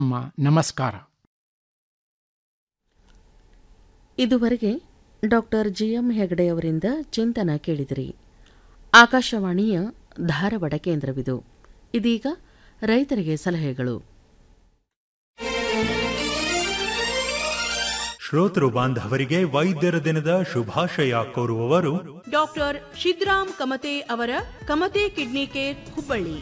ನಮ್ಮ ನಮಸ್ಕಾರ ಇದುವರೆಗೆ ಡಾಕ್ಟರ್ ಜಿಎಂ ಹೆಗಡೆಯವರಿಂದ ಚಿಂತನ ಕೇಳಿದಿರಿ ಆಕಾಶವಾಣಿಯ ಧಾರವಾಡ ಕೇಂದ್ರವಿದು ಇದೀಗ ರೈತರಿಗೆ ಸಲಹೆಗಳು ಶ್ರೋತೃ ಬಾಂಧವರಿಗೆ ವೈದ್ಯರ ದಿನದ ಶುಭಾಶಯ ಕೋರುವವರು ಡಾಕ್ಟರ್ ಶಿದ್ರಾಮ್ ಕಮತೆ ಅವರ Kamate kidney care Hubballi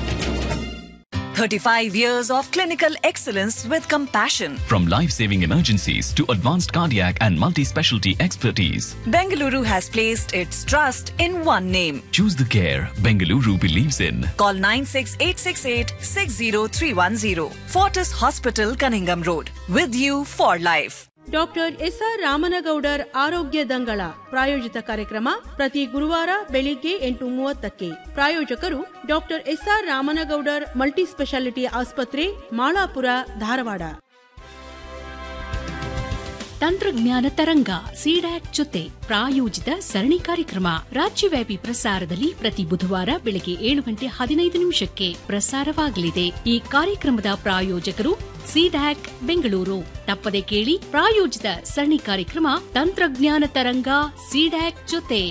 35 years of clinical excellence with compassion. From life saving emergencies to advanced cardiac and multi specialty expertise, Bengaluru has placed its trust in one name. choose the care Bengaluru believes in. Call 96868 60310. Fortis Hospital, Cunningham Road. With you for life. Doctor S R Ramanagoudar ಆರೋಗ್ಯ ದಂಗಳ ಪ್ರಾಯೋಜಿತ ಕಾರ್ಯಕ್ರಮ ಪ್ರತಿ ಗುರುವಾರ ಬೆಳಿಗ್ಗೆ ಎಂಟು ಮೂವತ್ತಕ್ಕೆ ಪ್ರಾಯೋಜಕರು doctor S R Ramanagoudar multi specialty ಆಸ್ಪತ್ರೆ ಮಾಳಾಪುರ ಧಾರವಾಡ ತಂತ್ರಜ್ಞಾನ ತರಂಗ ಸಿಡ್ಯಾಕ್ ಜೊತೆ ಪ್ರಾಯೋಜಿತ ಸರಣಿ ಕಾರ್ಯಕ್ರಮ ರಾಜ್ಯವ್ಯಾಪಿ ಪ್ರಸಾರದಲ್ಲಿ ಪ್ರತಿ ಬುಧವಾರ ಬೆಳಗ್ಗೆ ಏಳು ಗಂಟೆ ಹದಿನೈದು ನಿಮಿಷಕ್ಕೆ ಪ್ರಸಾರವಾಗಲಿದೆ ಈ ಕಾರ್ಯಕ್ರಮದ ಪ್ರಾಯೋಜಕರು ಸಿಡ್ಯಾಕ್ ಬೆಂಗಳೂರು ತಪ್ಪದೆ ಕೇಳಿ ಪ್ರಾಯೋಜಿತ ಸರಣಿ ಕಾರ್ಯಕ್ರಮ ತಂತ್ರಜ್ಞಾನ ತರಂಗ ಸಿಡ್ಯಾಕ್ ಜೊತೆ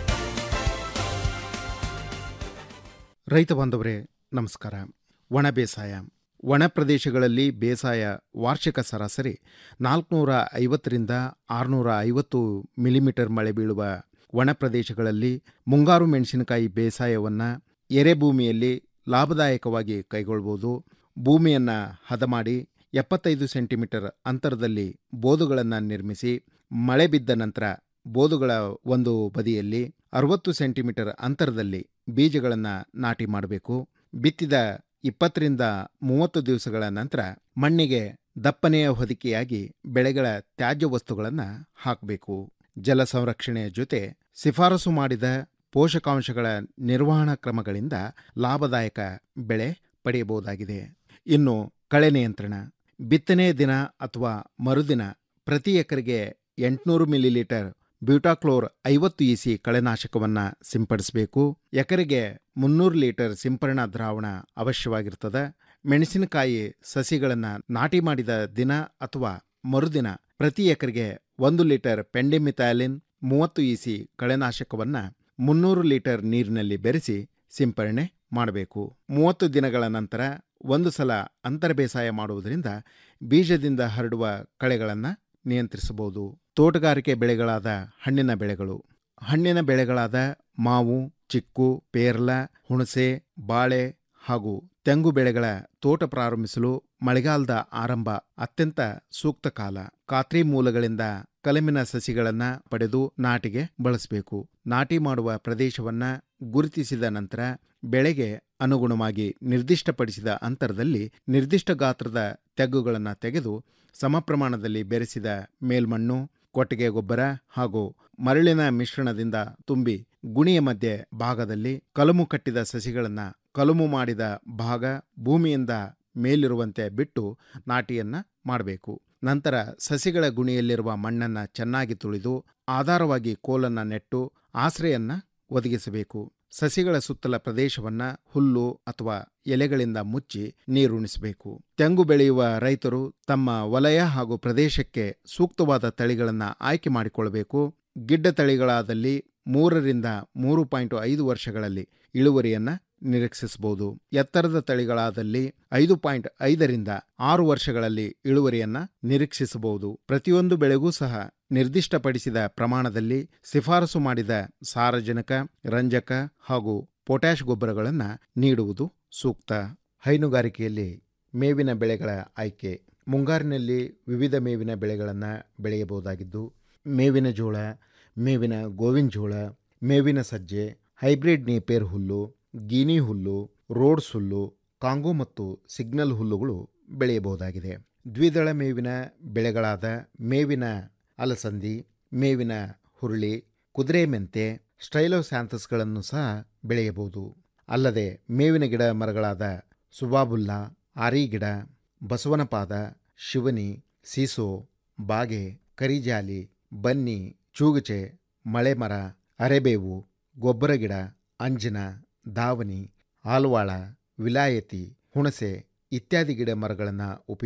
ರೈತ ಬಾಂಧವರೇ ನಮಸ್ಕಾರ ಒಣ ಬೇಸಾಯ ಒಣ ಪ್ರದೇಶಗಳಲ್ಲಿ ಬೇಸಾಯ ವಾರ್ಷಿಕ ಸರಾಸರಿ ನಾಲ್ಕುನೂರ ಐವತ್ತರಿಂದ ಆರುನೂರ ಐವತ್ತು ಮಿಲಿಮೀಟರ್ ಮಳೆ ಬೀಳುವ ಒಣ ಪ್ರದೇಶಗಳಲ್ಲಿ ಮುಂಗಾರು ಮೆಣಸಿನಕಾಯಿ ಬೇಸಾಯವನ್ನು ಎರೆಭೂಮಿಯಲ್ಲಿ ಲಾಭದಾಯಕವಾಗಿ ಕೈಗೊಳ್ಬೋದು ಭೂಮಿಯನ್ನು ಹದ ಮಾಡಿ ಎಪ್ಪತ್ತೈದು ಸೆಂಟಿಮೀಟರ್ ಅಂತರದಲ್ಲಿ ಬೋದುಗಳನ್ನು ನಿರ್ಮಿಸಿ ಮಳೆ ಬಿದ್ದ ನಂತರ ಬೋದುಗಳ ಒಂದು ಬದಿಯಲ್ಲಿ ಅರವತ್ತು ಸೆಂಟಿಮೀಟರ್ ಅಂತರದಲ್ಲಿ ಬೀಜಗಳನ್ನು ನಾಟಿ ಮಾಡಬೇಕು ಬಿತ್ತಿದ ಇಪ್ಪತ್ತರಿಂದ ಮೂವತ್ತು ದಿವಸಗಳ ನಂತರ ಮಣ್ಣಿಗೆ ದಪ್ಪನೆಯ ಹೊದಿಕೆಯಾಗಿ ಬೆಳೆಗಳ ತ್ಯಾಜ್ಯ ವಸ್ತುಗಳನ್ನು ಹಾಕಬೇಕು ಜಲ ಸಂರಕ್ಷಣೆಯ ಜೊತೆ ಶಿಫಾರಸು ಮಾಡಿದ ಪೋಷಕಾಂಶಗಳ ನಿರ್ವಹಣಾ ಕ್ರಮಗಳಿಂದ ಲಾಭದಾಯಕ ಬೆಳೆ ಪಡೆಯಬಹುದಾಗಿದೆ ಇನ್ನು ಕಳೆ ನಿಯಂತ್ರಣ ಬಿತ್ತನೆ ದಿನ ಅಥವಾ ಮರುದಿನ ಪ್ರತಿ ಎಕರೆಗೆ ಎಂಟುನೂರು ಮಿಲಿಲೀಟರ್ ಬ್ಯೂಟಾಕ್ಲೋರ್ ಐವತ್ತು ಇಸಿ ಕಳೆನಾಶಕವನ್ನು ಸಿಂಪಡಿಸಬೇಕು ಎಕರೆಗೆ ಮುನ್ನೂರು ಲೀಟರ್ ಸಿಂಪರಣಾ ದ್ರಾವಣ ಅವಶ್ಯವಾಗಿರ್ತದೆ ಮೆಣಸಿನಕಾಯಿ ಸಸಿಗಳನ್ನು ನಾಟಿ ಮಾಡಿದ ದಿನ ಅಥವಾ ಮರುದಿನ ಪ್ರತಿ ಎಕರೆಗೆ ಒಂದು ಲೀಟರ್ ಪೆಂಡಿಮಿಥಾಲಿನ್ ಮೂವತ್ತು ಇಸಿ ಕಳೆನಾಶಕವನ್ನು ಮುನ್ನೂರು ಲೀಟರ್ ನೀರಿನಲ್ಲಿ ಬೆರೆಸಿ ಸಿಂಪರಣೆ ಮಾಡಬೇಕು ಮೂವತ್ತು ದಿನಗಳ ನಂತರ ಒಂದು ಸಲ ಅಂತರ ಬೇಸಾಯ ಮಾಡುವುದರಿಂದ ಬೀಜದಿಂದ ಹರಡುವ ಕಳೆಗಳನ್ನು ನಿಯಂತ್ರಿಸಬಹುದು ತೋಟಗಾರಿಕೆ ಬೆಳೆಗಳಾದ ಹಣ್ಣಿನ ಬೆಳೆಗಳು ಹಣ್ಣಿನ ಬೆಳೆಗಳಾದ ಮಾವು ಚಿಕ್ಕು ಪೇರ್ಲ ಹುಣಸೆ ಬಾಳೆ ಹಾಗೂ ತೆಂಗು ಬೆಳೆಗಳ ತೋಟ ಪ್ರಾರಂಭಿಸಲು ಮಳೆಗಾಲದ ಆರಂಭ ಅತ್ಯಂತ ಸೂಕ್ತ ಕಾಲ ಖಾತ್ರಿ ಮೂಲಗಳಿಂದ ಕಲಮಿನ ಸಸಿಗಳನ್ನ ಪಡೆದು ನಾಟಿಗೆ ಬಳಸಬೇಕು ನಾಟಿ ಮಾಡುವ ಪ್ರದೇಶವನ್ನ ಗುರುತಿಸಿದ ನಂತರ ಬೆಳೆಗೆ ಅನುಗುಣವಾಗಿ ನಿರ್ದಿಷ್ಟಪಡಿಸಿದ ಅಂತರದಲ್ಲಿ ನಿರ್ದಿಷ್ಟ ಗಾತ್ರದ ತೆಗ್ಗುಗಳನ್ನು ತೆಗೆದು ಸಮ ಪ್ರಮಾಣದಲ್ಲಿ ಬೆರೆಸಿದ ಮೇಲ್ಮಣ್ಣು ಕೊಟ್ಟಿಗೆ ಗೊಬ್ಬರ ಹಾಗೂ ಮರಳಿನ ಮಿಶ್ರಣದಿಂದ ತುಂಬಿ ಗುಣಿಯ ಮಧ್ಯೆ ಭಾಗದಲ್ಲಿ ಕಲಮು ಕಟ್ಟಿದ ಸಸಿಗಳನ್ನು ಕಲಮು ಮಾಡಿದ ಭಾಗ ಭೂಮಿಯಿಂದ ಮೇಲಿರುವಂತೆ ಬಿಟ್ಟು ನಾಟಿಯನ್ನ ಮಾಡಬೇಕು ನಂತರ ಸಸಿಗಳ ಗುಣಿಯಲ್ಲಿರುವ ಮಣ್ಣನ್ನು ಚೆನ್ನಾಗಿ ತುಳಿದು ಆಧಾರವಾಗಿ ಕೋಲನ್ನ ನೆಟ್ಟು ಆಶ್ರಯನ್ನ ಒದಗಿಸಬೇಕು ಸಸಿಗಳ ಸುತ್ತಲ ಪ್ರದೇಶವನ್ನ ಹುಲ್ಲು ಅಥವಾ ಎಲೆಗಳಿಂದ ಮುಚ್ಚಿ ನೀರುಣಿಸಬೇಕು ತೆಂಗು ಬೆಳೆಯುವ ರೈತರು ತಮ್ಮ ವಲಯ ಹಾಗೂ ಪ್ರದೇಶಕ್ಕೆ ಸೂಕ್ತವಾದ ತಳಿಗಳನ್ನು ಆಯ್ಕೆ ಮಾಡಿಕೊಳ್ಳಬೇಕು ಗಿಡ್ಡ ತಳಿಗಳಾದಲ್ಲಿ ಮೂರರಿಂದ ಮೂರು ಪಾಯಿಂಟ್ ಐದು ವರ್ಷಗಳಲ್ಲಿ ಇಳುವರಿಯನ್ನ ನಿರೀಕ್ಷಿಸಬಹುದು ಎತ್ತರದ ತಳಿಗಳಾದಲ್ಲಿ ಐದು ಪಾಯಿಂಟ್ ಐದರಿಂದ ಆರು ವರ್ಷಗಳಲ್ಲಿ ಇಳುವರಿಯನ್ನ ನಿರೀಕ್ಷಿಸಬಹುದು ಪ್ರತಿಯೊಂದು ಬೆಳೆಗೂ ಸಹ ನಿರ್ದಿಷ್ಟಪಡಿಸಿದ ಪ್ರಮಾಣದಲ್ಲಿ ಶಿಫಾರಸು ಮಾಡಿದ ಸಾರಜನಕ ರಂಜಕ ಹಾಗೂ ಪೊಟ್ಯಾಷ್ ಗೊಬ್ಬರಗಳನ್ನು ನೀಡುವುದು ಸೂಕ್ತ ಹೈನುಗಾರಿಕೆಯಲ್ಲಿ ಮೇವಿನ ಬೆಳೆಗಳ ಆಯ್ಕೆ ಮುಂಗಾರಿನಲ್ಲಿ ವಿವಿಧ ಮೇವಿನ ಬೆಳೆಗಳನ್ನು ಬೆಳೆಯಬಹುದಾಗಿದ್ದು ಮೇವಿನ ಜೋಳ ಮೇವಿನ ಗೋವಿನ ಜೋಳ ಮೇವಿನ ಸಜ್ಜೆ ಹೈಬ್ರಿಡ್ ನೇಪೇರ್ ಹುಲ್ಲು ಗೀನಿ ಹುಲ್ಲು ರೋಡ್ಸ್ ಹುಲ್ಲು ಕಾಂಗೋ ಮತ್ತು ಸಿಗ್ನಲ್ ಹುಲ್ಲುಗಳು ಬೆಳೆಯಬಹುದಾಗಿದೆ ದ್ವಿದಳ ಮೇವಿನ ಬೆಳೆಗಳಾದ ಮೇವಿನ ಅಲಸಂದಿ ಮೇವಿನ ಹುರುಳಿ ಕುದುರೆ ಮೆಂತೆ ಸ್ಟೈಲೋಸ್ಯಾಂಥಸ್ಗಳನ್ನು ಸಹ ಬೆಳೆಯಬಹುದು ಅಲ್ಲದೆ ಮೇವಿನ ಗಿಡ ಮರಗಳಾದ ಸುಬಾಬುಲ್ಲಾ ಆರಿ ಗಿಡ ಬಸವನಪಾದ ಶಿವನಿ ಸೀಸೋ ಬಾಗೆ ಕರಿಜಾಲಿ ಬನ್ನಿ ಚೂಗುಚೆ ಮಳೆಮರ ಅರೆಬೇವು ಗೊಬ್ಬರ ಗಿಡ ಅಂಜನ ದಾವನಿ ಆಲ್ವಾಳ ವಿಲಾಯತಿ ಹುಣಸೆ ಇತ್ಯಾದಿ ಗಿಡ ಮರಗಳನ್ನು ಉಪಯೋಗ